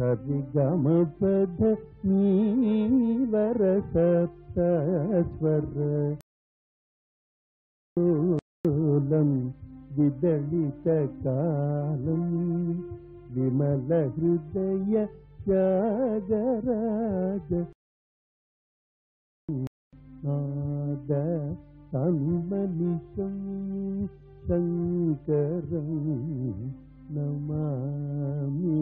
సరిగమ పద నీవర సప్త స్వర ూలం విదళిత కాలం విమల హృదయ త్యాగరాజ నాద తన్మనిషం శంకరం నమామి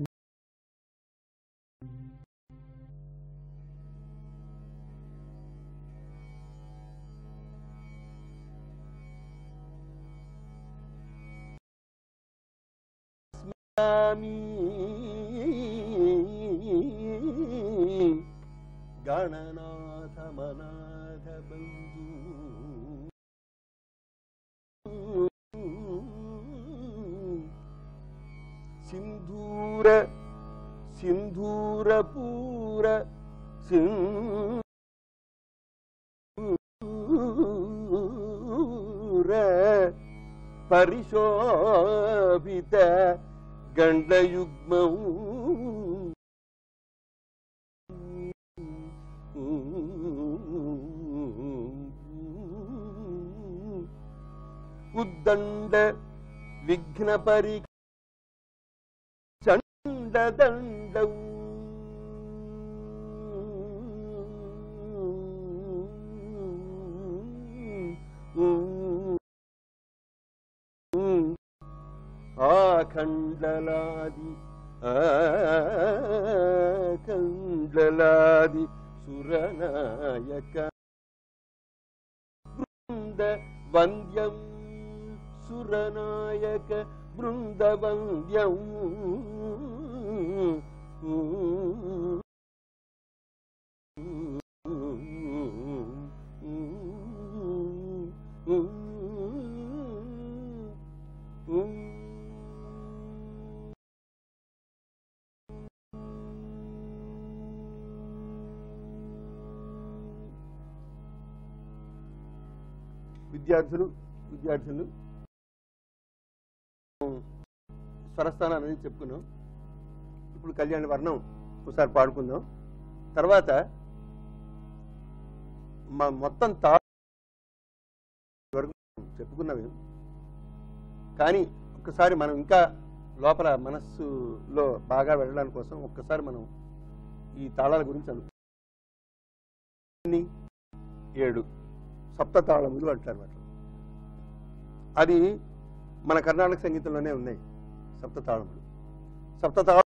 గణనాథ మనాథ బంధు సింధూర సింధూర పూర సింధూర పరిశోభిత గండయుగ్మం ఉద్దండ విఘ్న పరి చండదండం ఆఖండలాది ఆఖండలాది సురనాయక బృంద వంద్యం సురనాయక బృంద వంద్యం విద్యార్థులు విద్యార్థులు స్వరస్థానాలు అనేది చెప్పుకున్నాం ఇప్పుడు కళ్యాణ వర్ణం ఒకసారి పాడుకుందాం తర్వాత మా మొత్తం తా వరకు చెప్పుకున్నవి కానీ ఒక్కసారి మనం ఇంకా లోపల మనస్సులో బాగా వెళ్ళడానికి కోసం ఒక్కసారి మనం ఈ తాళాల గురించి అను ఎన్ని? ఏడు సప్త తాళములు అంటారు వాటిని అది మన కర్ణాటక సంగీతంలోనే ఉన్నాయి సప్త తాళములు సప్త తాళ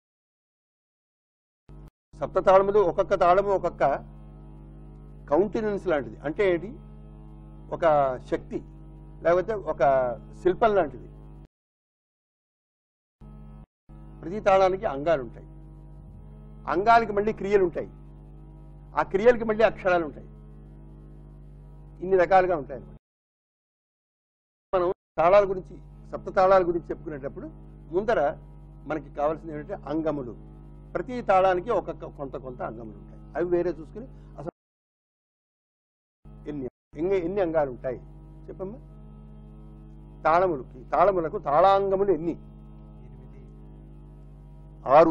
సప్త తాళములు ఒక్కొక్క తాళము ఒక్కొక్క కౌంటినెన్స్ లాంటిది అంటే ఏంటి ఒక శక్తి లేకపోతే ఒక శిల్పం లాంటిది ప్రతి తాళానికి అంగాలు ఉంటాయి అంగాలకి మళ్ళీ క్రియలు ఉంటాయి ఆ క్రియలకి మళ్ళీ అక్షరాలు ఉంటాయి ఇన్ని రకాలుగా ఉంటాయి అన్నమాట మనం తాళాల గురించి సప్త తాళాల గురించి చెప్పుకునేటప్పుడు ముందర మనకి కావాల్సింది ఏంటంటే అంగములు ప్రతి తాళానికి ఒక్కొక్క కొంత కొంత అంగములు ఉంటాయి అవి వేరే చూసుకుని అసలు ఎన్ని ఎన్ని ఎన్ని అంగాలు ఉంటాయి చెప్పమ్మా తాళములకి తాళములకు తాళాంగములు ఎన్ని ఆరు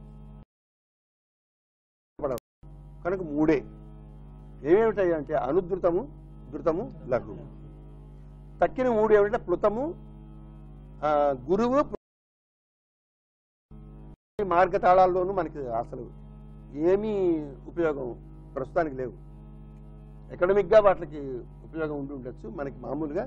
కనుక మూడే ఏమేమిటాయి అంటే అనుధృతము ధృతము లఘు తక్కిన మూడు ఏమిటంటే ప్లుతము ఆ, గురువు ఈ మార్గ తాళాల్లోనూ మనకి అసలు ఏమీ ఉపయోగం ప్రస్తుతానికి లేవు ఎకడమిక్ గా వాటికి ఉపయోగం ఉండి ఉండొచ్చు మనకి మామూలుగా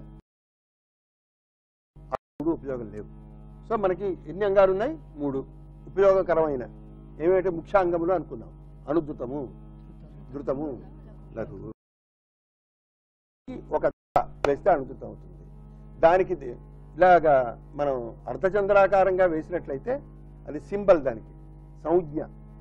ఆ మూడు ఉపయోగం లేవు సో మనకి ఎన్ని అంగాలు ఉన్నాయి మూడు ఉపయోగకరమైన ఏమైతే ముఖ్యాంగములు అనుకున్నాం అనుధృతము ధృతము లఘు ఒక వేస్తే అనుధృతం అవుతుంది దానికి ది- ఇలాగా మనం అర్ధచంద్రాకారంగా వేసినట్లయితే అది సింబల్ దానికి సంజ్ఞ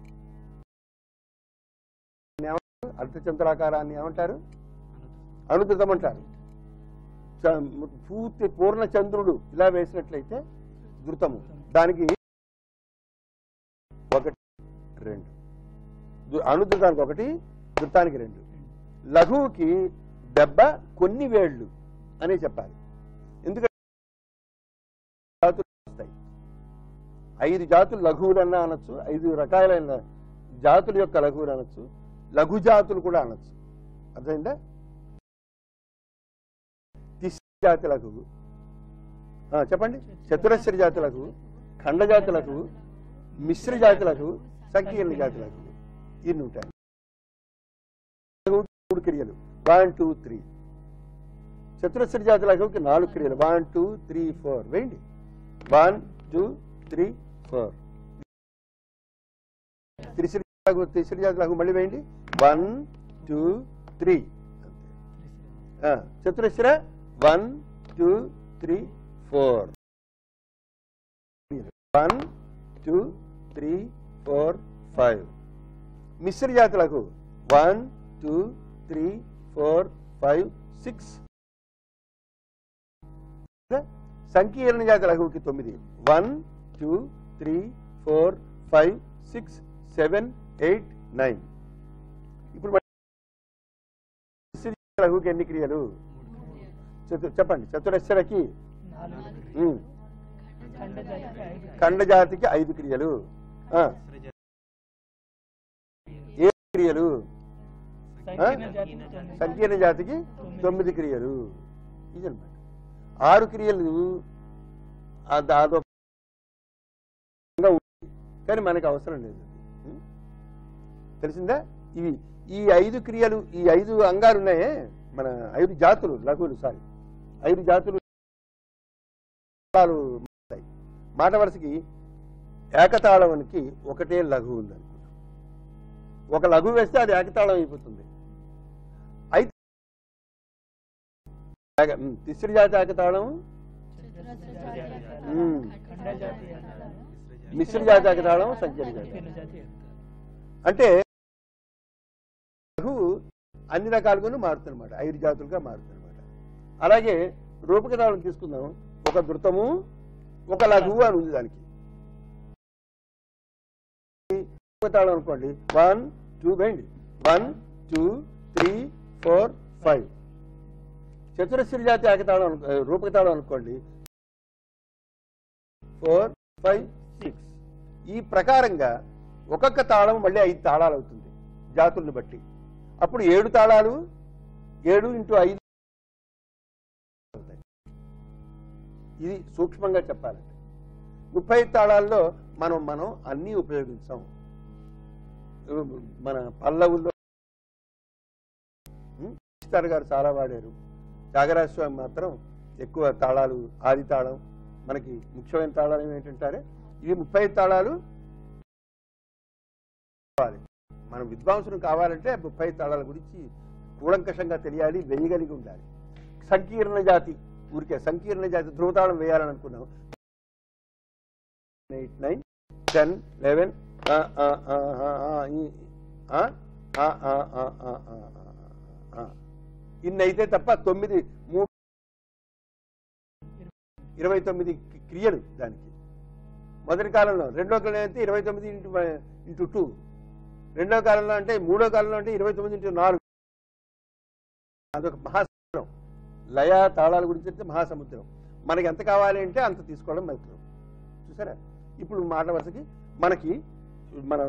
ఏమంటారు? అర్ధచంద్రాకారాన్ని ఏమంటారు అనుధృతం అంటారు చ- పూర్తి పూర్ణ చంద్రుడు ఇలా వేసినట్లయితే ధృతము దానికి ఒకటి రెండు ధృ- అనుధృతానికి ఒకటి ధృతానికి రెండు లఘువుకి దెబ్బ కొన్ని వేళ్ళు అనే చెప్పాలి ఎందుకంటే ధాతులు వస్తాయి ఐదు జాతులు లఘువులన్నా అనొచ్చు ఐదు రకాలైన జాతుల యొక్క లఘువులు అనొచ్చు లఘు జాతులు కూడా అనొచ్చు అర్థమైందా తిస్ర జాతి లఘువు ఆ, చెప్పండి చతురస్ర జాతి లఘువు ఖండ జాతి లఘువు మిశ్ర జాతి లఘువు సంకీర్ణ జాతి లఘువు ఇన్ని ఉంటాయి లఘువుకి మూడు క్రియలు వన్ టూ త్రీ చతురస్ర జాతి లఘువుకి నాలుగు క్రియలు వన్ టూ త్రీ ఫోర్ వేయండి వన్ టూ త్రీ ఫోర్ త్రిశ్రీ లఘు త్రిశ్రీ జాతి లఘు మళ్ళీ వేయండి వన్ టూ త్రీ అంతే చతురస్ర one two three four one two three four five మిశ్ర జాతులకు one two three four five six సంకీర్ణ జాతి లఘువుకి తొమ్మిది one two three four five six seven eight nine ఇప్పుడు మరి మిశ్ర జాతి లఘువుకి ఎన్ని క్రియలు చతు- చెప్పండి చతురస్రకి ఉమ్, ఖండ జాతికి ఐదు క్రియలు ఆ, ఏ క్రియలు ఆ? సంకీర్ణ జాతికి తొమ్మిది క్రియలు ఇదన్నమాట ఆరు క్రియలు ఆ దా- అదొక విధంగా ఉంది. కానీ మనకు అవసరం లేదు ఉం? తెలిసిందా ఇవి ఈ ఐదు క్రియలు ఈ ఐదు అంగాలు ఉన్నాయే మన ఐదు జాతులు లఘువులు సారీ ఐదు జాతులు తాళాలు ఉంటాయి. మాట వరుసకి ఏకతాళానికి ఒకటే లఘు ఉంది అనుకున్నాం ఒక లఘు వేస్తే అది ఏకతాళం అయిపోతుంది అయితే ఏక- ఉమ్, తిస్త్రీ జాతి ఏకతాళం ఉమ్, మిశ్ర జాతి ఏకతాళం సంకీర్ణ జాతి అంటే లఘు అన్ని రకాలుగాను మారుతుందన్నమాట ఐదు జాతులుగా మారుతుందన్నమాట అలాగే రూపకతాళం తీసుకుందాం ఒక ధృతము ఒక లఘువు అని ఉంది దానికి రూపకతాళం అనుకోండి వన్ టూ వేయండి one two three four five చతురస్ర జాతి ఏకతాళం అను- రూపకతాళం అనుకోండి ఫోర్ ఫైవ్ సిక్స్ ఈ ప్రకారంగా ఒక్కొక్క తాళం మళ్ళీ ఐదు తాళాలు అవుతుంది జాతుల్ని బట్టి అప్పుడు ఏడు తాళాలు ఏడు ఇంటూ ఐదు అవుతాయి. ఇది సూక్ష్మంగా చెప్పాలంటే ముప్పై తాళాల్లో మనం మనం అన్నీ ఉపయోగించాం మన పల్లవుల్లో ఉం? ఇస్తారు గారు చాలా వాడారు త్యాగరాజ స్వామి మాత్రం ఎక్కువ తాళాలు ఆది తాళం మనకి ముఖ్యమైన తాళాలు ఏంటంటారే ఇవి ముప్పై తాళాలు కావాలి మనం విద్వాంసులు కావాలంటే ముప్పై తాళాల గురించి కూలంకషంగా తెలియాలి వేయగలిగి ఉండాలి సంకీర్ణ జాతి ఊరికే సంకీర్ణ జాతి ధ్రువతాళం వేయాలని అనుకున్నాం ఎయిట్ నైన్ టెన్ లెవెన్ ఇన్ని అయితే తప్ప తొమ్మిది మూడు ఇరవై తొమ్మిది క్రియలు దానికి మొదటి కాలంలో రెండో కాలంలో అయితే ఇరవై తొమ్మిది ఇంటూ ఇంటూ టూ రెండో కాలంలో అంటే మూడో కాలంలో అంటే ఇరవై తొమ్మిది ఇంటూ నాలుగు అదొక మహాసముద్రం లయ తాళాల గురించి అయితే మహాసముద్రం మనకి ఎంత కావాలి అంటే అంత తీసుకోవడం మంచిది చూసారా ఇప్పుడు మాట వరుసకి మనకి మనం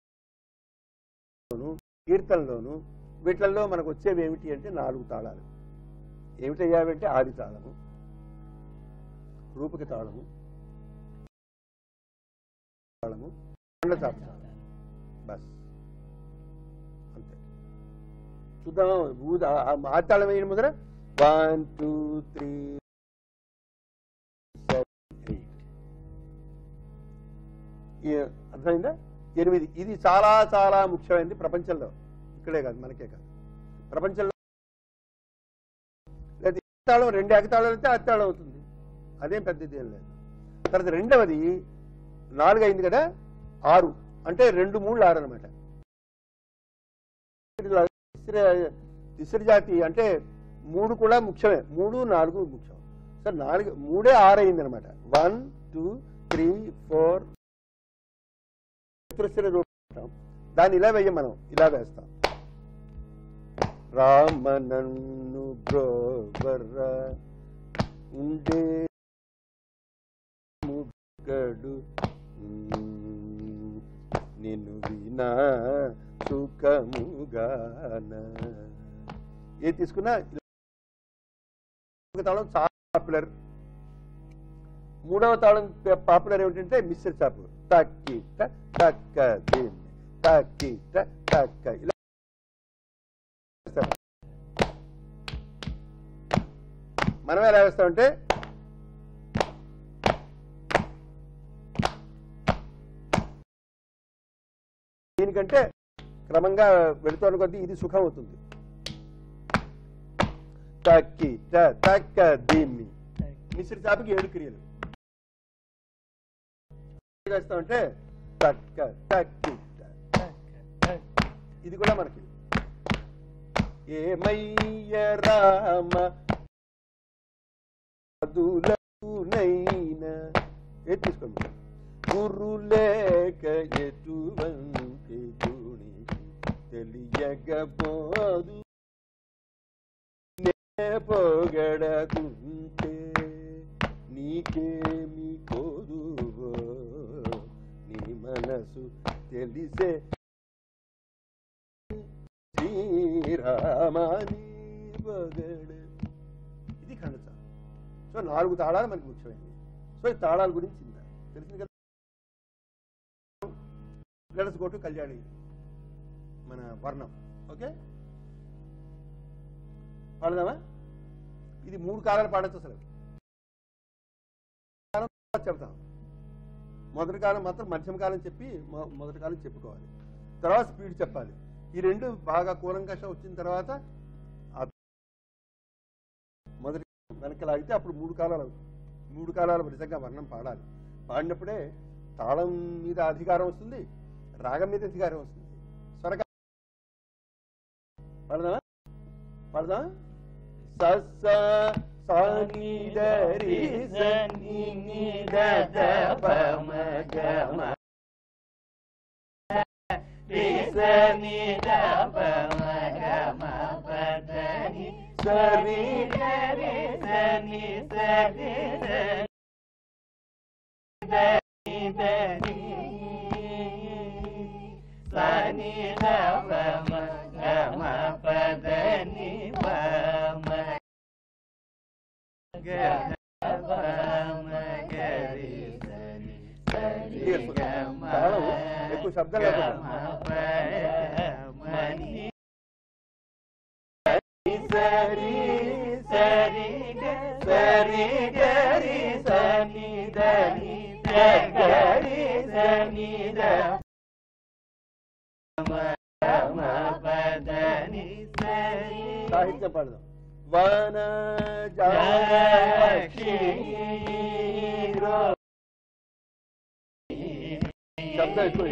కీర్తనలోను వీటిల్లో మనకు వచ్చేవి ఏమిటి అంటే నాలుగు తాళాలు ఏమిటయ్యావంటే ఆది తాళము రూపక తాళము తాళము ఖండచాప తాళం బస్ అంతే చూద్దాం ఊ- ఆ- ఆ ఆతాళం వేయడం ముద్ర వన్ టూ త్రీ ఎయిట్ అర్థమైందా ఎనిమిది ఇది చాలా చాలా ముఖ్యమైనది ప్రపంచంలో ఇక్కడే కాదు మనకే కాదు ప్రపంచంలో లేదా ఏకతాళం రెండు ఏకతాళాలు అయితే అత్తాళం అవుతుంది అదేం పెద్దది ఏం లేదు తర్వాత రెండవది నాలుగు అయింది కదా ఆరు అంటే రెండు మూడు ఆరు అనమాట తిసరి జాతి అంటే మూడు కూడా ముఖ్యమే మూడు నాలుగు ముఖ్యం సార్ నాలుగు మూడే ఆరు అయింది అనమాట వన్ టూ త్రీ ఫోర్ చతురస్ర రూపం దాన్ని ఇలా వేయం మనం ఇలా వేస్తాం రామ నన్ను బ్రోవర్ర ఉండే ముక్కడు నా సుఖముగాన ఏ తీసుకున్నా ఒక తాళం చాలా పాపులర్ మూడవ తాళం పాపులర్ ఏమిటంటే మిస్టర్ చాపు తక్కిట తక్క దీన్ని తక్కిట తక్క ఇలా వేస్తాం. మనం ఎలా వేస్తామంటే దీనికంటే క్రమంగా వెళుతున్న కొద్దీ ఇది సుఖం అవుతుంది తక్కి ట తక్క దీన్ని మిశ్ర చాపకి ఏడు క్రియలు వేస్తామంటే తక్క తక్కి ట. ఇది కూడా మనకి ఏమయ్య రామ అదులకునైనా ఏది తీసుకోండి గురులేక ఎటువంటి గుణి తెలియగబోదు నే పొగడకుంటే నీకేమి కోదువో నీ మనసు తెలిసే శ్రీరామాని పొగడ ఇది ఖండత సో నాలుగు తాళాలు మనకి ముఖ్యమైనవి సో ఈ తాళాల గురించి ఇంత తెలిసింది కదా లెటస్ గో టు కళ్యాణి మన వర్ణం ఓకే పాడదామా ఇది మూడు కాలాలు పాడచ్చు అసలు కాలం తర్వాత చెప్తాం మొదటి కాలం మాత్రం మధ్యమ కాలం చెప్పి మొ- మొదటి కాలం చెప్పుకోవాలి తర్వాత స్పీడ్ చెప్పాలి ఈ రెండు బాగా కూలంకషం వచ్చిన తర్వాత ఆ మొదటి వెనక్కి లాగితే అప్పుడు మూడు కాలాలు అవుతాయి మూడు కాలాలు నిజంగా వర్ణం పాడాలి పాడినప్పుడే తాళం మీద అధికారం వస్తుంది రాగం మీద అధికారం వస్తుంది స్వరగా పాడదామా పాడదామా స స స ని ద రి స ని ని ద ద ప మ గ మ రి స ని ద ప మ గ మ ప ద ని స రి ద రి స ని స రి ద ద ని ద ని స ని ద ప మ గ మ ప ద ని ప మ గ ప మ గ రి స ని స రి గ మ ఎక్కువ శబ్దం లేకుండా సరి సరి సరి గరి సని దని గరి సని ద పదని సరి సాహిత్యం పాడదాం వన శబ్దం ఎక్కువ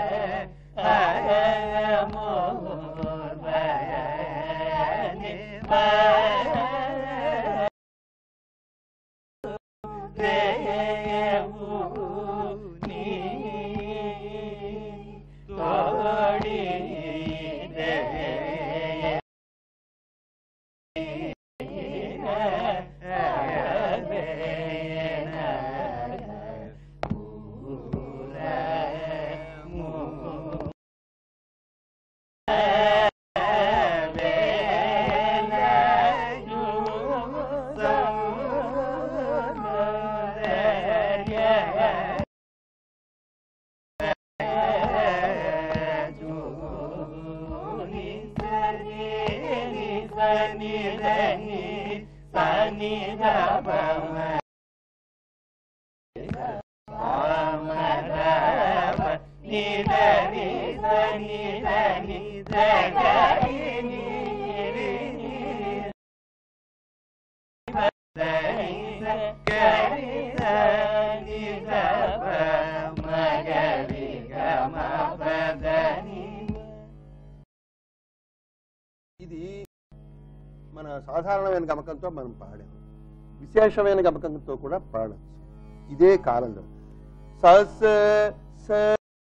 ఇది మన సాధారణమైన గమకంతో మనం పాడాము విశేషమైన గమకంతో కూడా పాడచ్చు ఇదే కాలంలో స స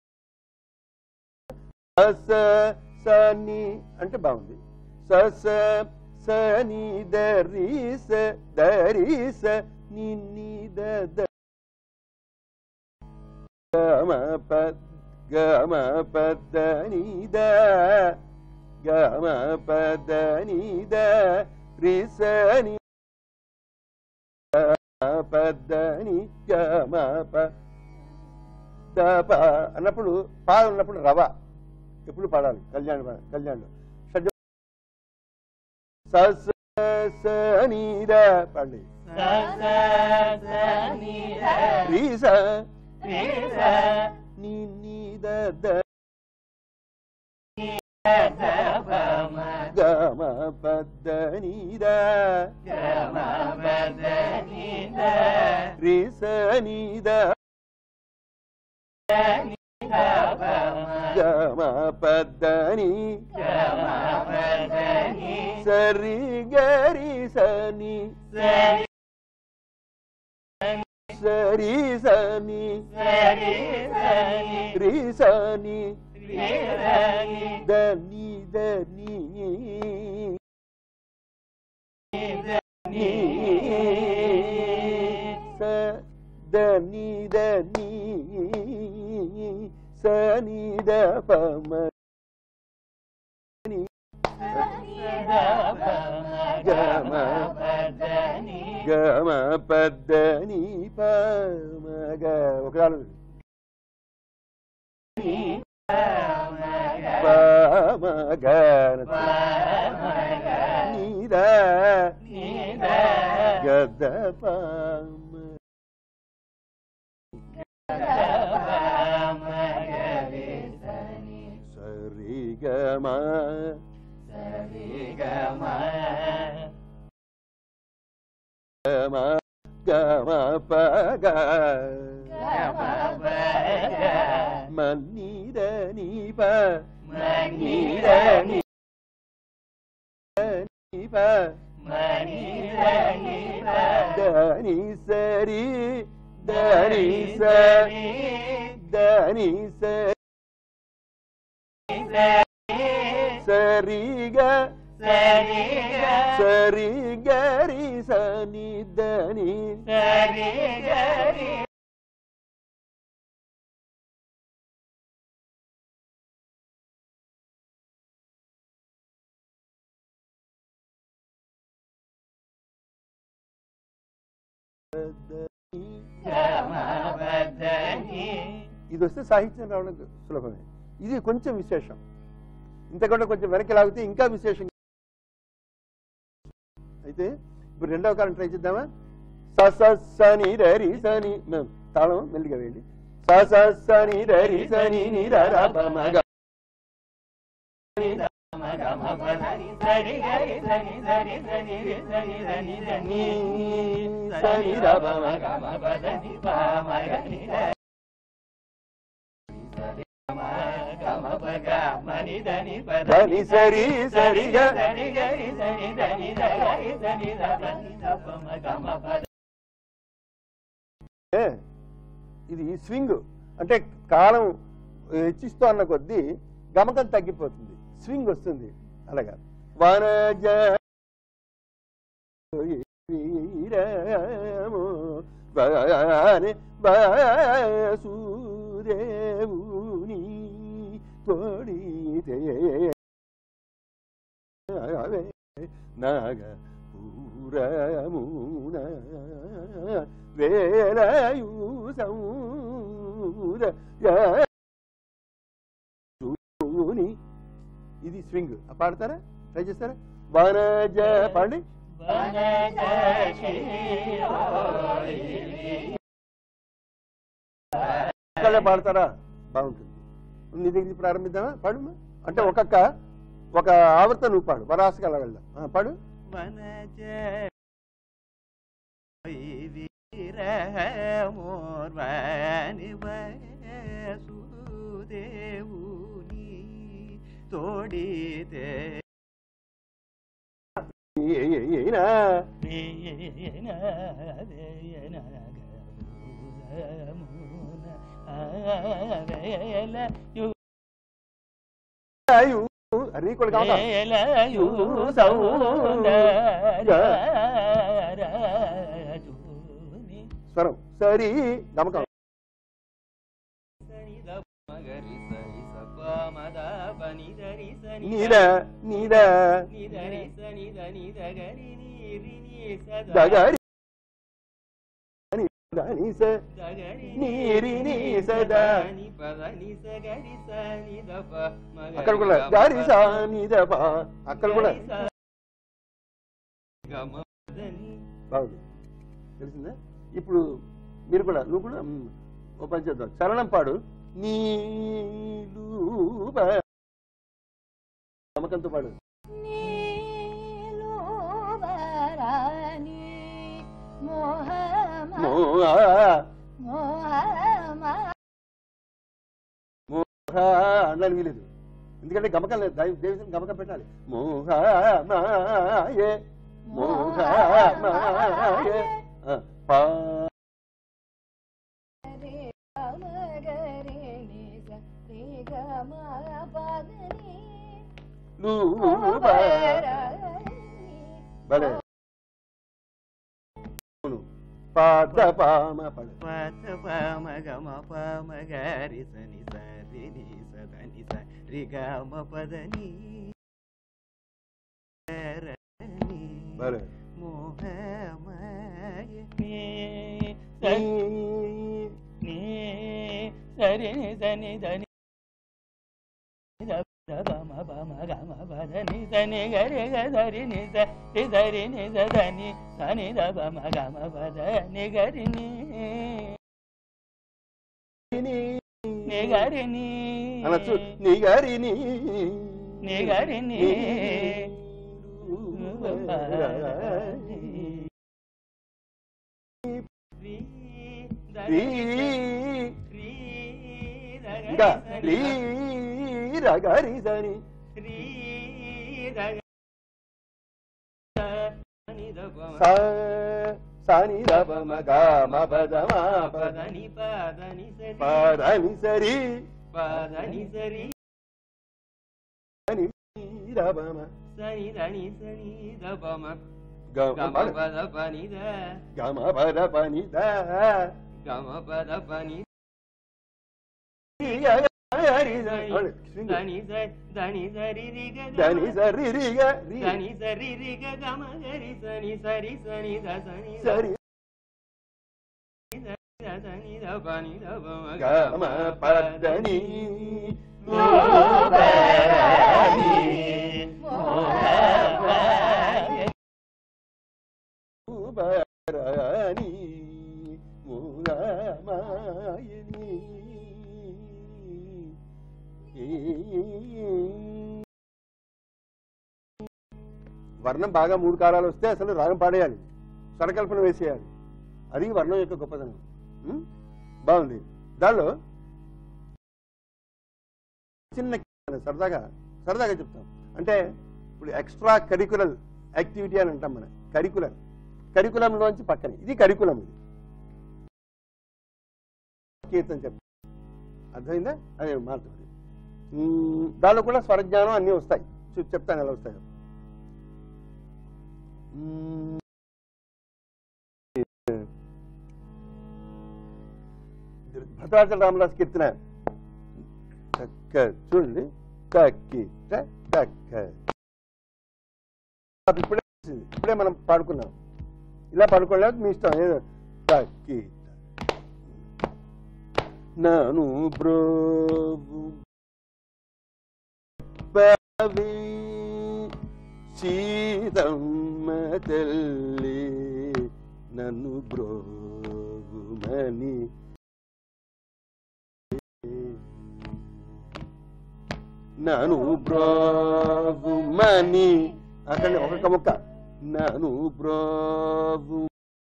స స స ని అంటే బాగుంది స స స ని ద రి స ద రి స ని ని ద ద గ మ ప గమ పద నిద గమ పద నిద రిసని పద్దని గమ ప దప అన్నప్పుడు పా ఉన్నప్పుడు రవ ఎప్పుడు పాడాలి కళ్యాణ్ కళ్యాణ్ షడ్జ స స నీద పాడండి రీ స నీ నీ ద ద గమ పద్ద నీద రీ స నీద గమ పద్దని సరి గరి సని సరి సని రి సని దని దని స దని దని సని ద పమ గమ గమ పద్దని పమగ ఒకరాలు పమగ నీద గద పమ సరి గమ గమ గమ పగ మన్నీద నీప నీద నీప దని సరి దని సరి దని సరి సరిగ సరి గరి సని దని ఇది వస్తే సాహిత్యం రావడం సులభమే ఇది కొంచెం విశేషం ఇంతకంటే కొంచెం వెనక్కి లాగితే ఇంకా విశేషం అయితే ఇప్పుడు రెండవ కాలం ట్రై చేద్దామా స స సని రరి సని మ- తాళం మెల్లిగా వేయండి స స సని రరి సని ని ర ర ప మ గ ని సని ర ప మ గ ధని సరి సరి గ ఏ, ఇది స్వింగ్ అంటే కాలం హెచ్చిస్తూ అన్న కొద్దీ గమకం తగ్గిపోతుంది స్వింగ్ వస్తుంది అలాగా వనజ వీరము వాని వాసుదేవుని తోడితే నాగ పూరమున వేలయు సౌర సూని ఇది స్వింగ్ పాడతారా ట్రై చేస్తారా వనజ పాడండి ఒక్కళ్ళే పాడతారా బాగుంటుంది నీ దగ్గర నుంచి ప్రారంభిద్దామా పాడు అమ్మా. అంటే ఒక్కొక్క ఒక ఆవర్త నువ్వు పాడు వరాసగా అలా వెళ్దాం ఆ, పాడు వనజ వీరమోర్వాని వసుదేవుని తోడితే ఈయన యు రీకులు కావటం స్వరం సరి గమకం సరి మద పని ధరి సని నీద నీద నిధరి సని ధని దగరి నీరి నీ సద దగరి దని స దగరి నీరి నీ సదా ని పద ని సగరి సని దప మగ అక్కడ కూడా గారి సా నీద పా అక్కడ కూడా గమదని బాగుంది తెలిసిందా ఇప్పుడు మీరు కూడా నువ్వు కూడా మ్, ఓ పని చేద్దాం చరణం పాడు నీలు నమ్మకంతో పాడు నీలోబరాని మోహమ మోహ మోహమ మోహ అన్నాను వీలేదు ఎందుకంటే గమకం లేదు దైవ దేవతని గమకం పెట్టాలి మోహ మాయే మోహ మాయే ఆ, పా రే గమగరే నిజ రే గమ పదని భలే అవును. పాద పామ పడ పద పమ గమ పమ గరి సని సరి ని సదని స రి గమ పదని రని భలే మోహమయ నీ నీ- నీ సరి ని దని దని బమ బమ గమ పదని సని గరి గరి ని సరి సరి ని సదని సని ద బమ గమ పదని గరి ని నీ- ని గరి ని అనొచ్చు నీ గారి నీ నీ గారి నీ. రీ ఇంకా రీ రగరి సని సా సని రబ మగ మబద మా పద పదని పదని సరి పదని సరి పదని సరి సని రబ మ సని దని సని దపమ గమ గమ పద పద పని ద గమ పద పని ద గమ పద పని రీ గరి సని దని సరి దని సరి రి గ దని సరి రి గ రి దని సరి రి గ గమ గరి సని సరి సని ద సని ద సరి ద సని ద పని ద పమ గమ పదని భరణి మూలమాయని వర్ణం బాగా మూడు కాలాలు వస్తే అసలు రాగం పాడేయాలి స్వరకల్పన వేసేయాలి అది వర్ణం యొక్క గొప్పతనం ఉం? బాగుంది దానిలో చిన్న సరదాగా సరదాగా చెప్తాం అంటే ఇప్పుడు ఎక్స్ట్రా కరికులర్ యాక్టివిటీ అని అంటాం మనం కరికులర్ కరికులంలోంచి పక్కన ఇది కరికులం ఇది కీర్తన చెప్తాం అర్థమైందా అదే మాట్లాడి దానిలో కూడా స్వరజ్ఞానం అన్నీ వస్తాయి చూ- చెప్తాను ఎలా వస్తాయో మ్మ్. భద్రాచల రామదాస్ కీర్తన టక్క చూడండి టక్కి ట- టక్క అది ఇప్పుడే వచ్చింది. ఇప్పుడే మనం పాడుకున్నాం ఇలా పాడుకోలేదు మీ ఇష్టం ఏదో టక్కి ట. నాను బ్రోవు పవి సీతమ్మ తల్లి నన్ను బ్రోవుమని నను బ్రోవుమని అక్కడ ఒక ముక్క నను బ్రోవు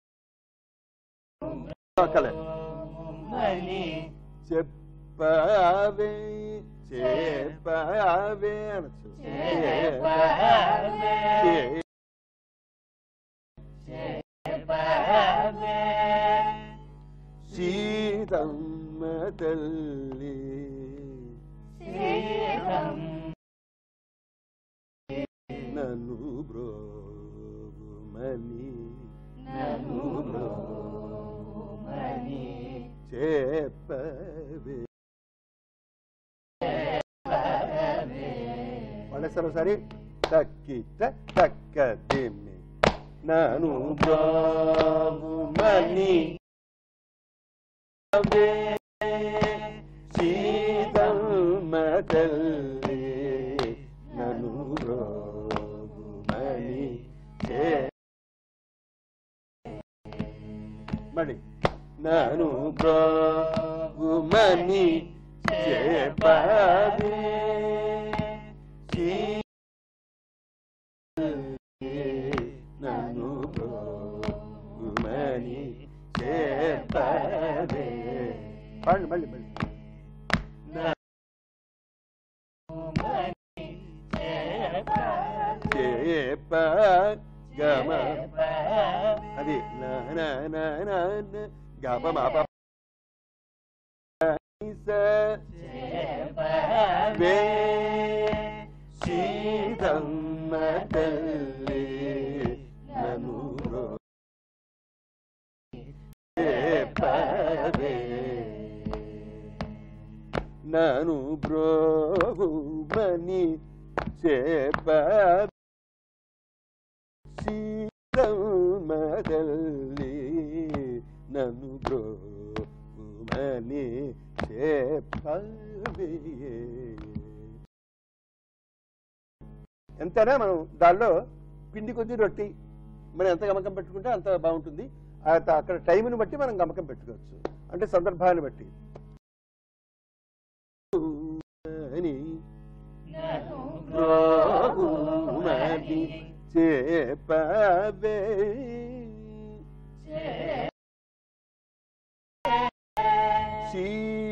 అక్కలే మని చెప్పవే చెప్పవే అనొచ్చు చెప్పవే. చె- చెప్పవే. సీతమ్మ తల్లి సీతం నన్ను బ్రోవుమని నన్ను బ్రోవుమని చెప్పవే చెప్పవే. పాడేస్తారు ఒకసారి తక్కిట తక్క దిమ్మి నను బ్రోగుమని అవే సీతమ్మ తల్లి నను బ్రోగుమని చే మళ్ళీ నను బ్రోగుమని చేపదే నన్ను బ్రోగుమని చేపదే పాడండి మళ్ళీ మళ్ళీ చేప గమ అది నా నా నా నా నా గమ మాప వే సీతమ్మ తల్లి నను పదే నను బ్రోగుమని చేప సీతమ్మ తల్లి నన్ను బ్రోగుమని చేపవే ఎంతైనా మనం దానిలో పిండి కొద్ది రొట్టి మనం ఎంత గమకం పెట్టుకుంటే అంత బాగుంటుంది ఆ త- అక్కడ టైంని బట్టి మనం గమకం పెట్టుకోవచ్చు అంటే సందర్భాన్ని బట్టి అని బ్రోగుమని చేపవే సీ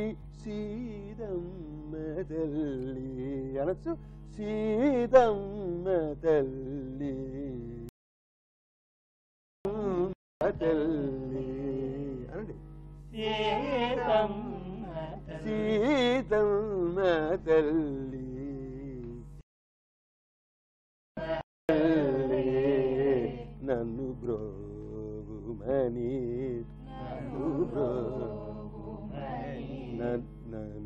సీదమ్మ తల్లి అనొచ్చు సీదమ్మ తల్లి అమ్మ తల్లి అనండి సీతమ్మ తల్లి తల్లి నన్ను బ్రోగుమని నన్ను బ్రోగుమని నన్ను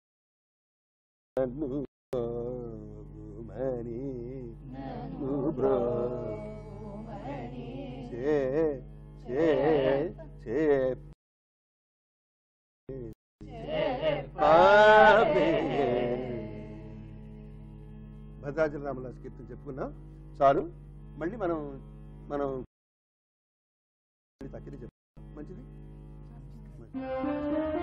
నన్ను బ్రోగుమని నన్ను బ్రోగుమని చే చే చే పాపే. భద్రాచల రామదాస్ కీర్తన చెప్పుకున్నాం చాలు మళ్ళీ మనం మనం తక్కిది చెప్పుకుందాం మంచిది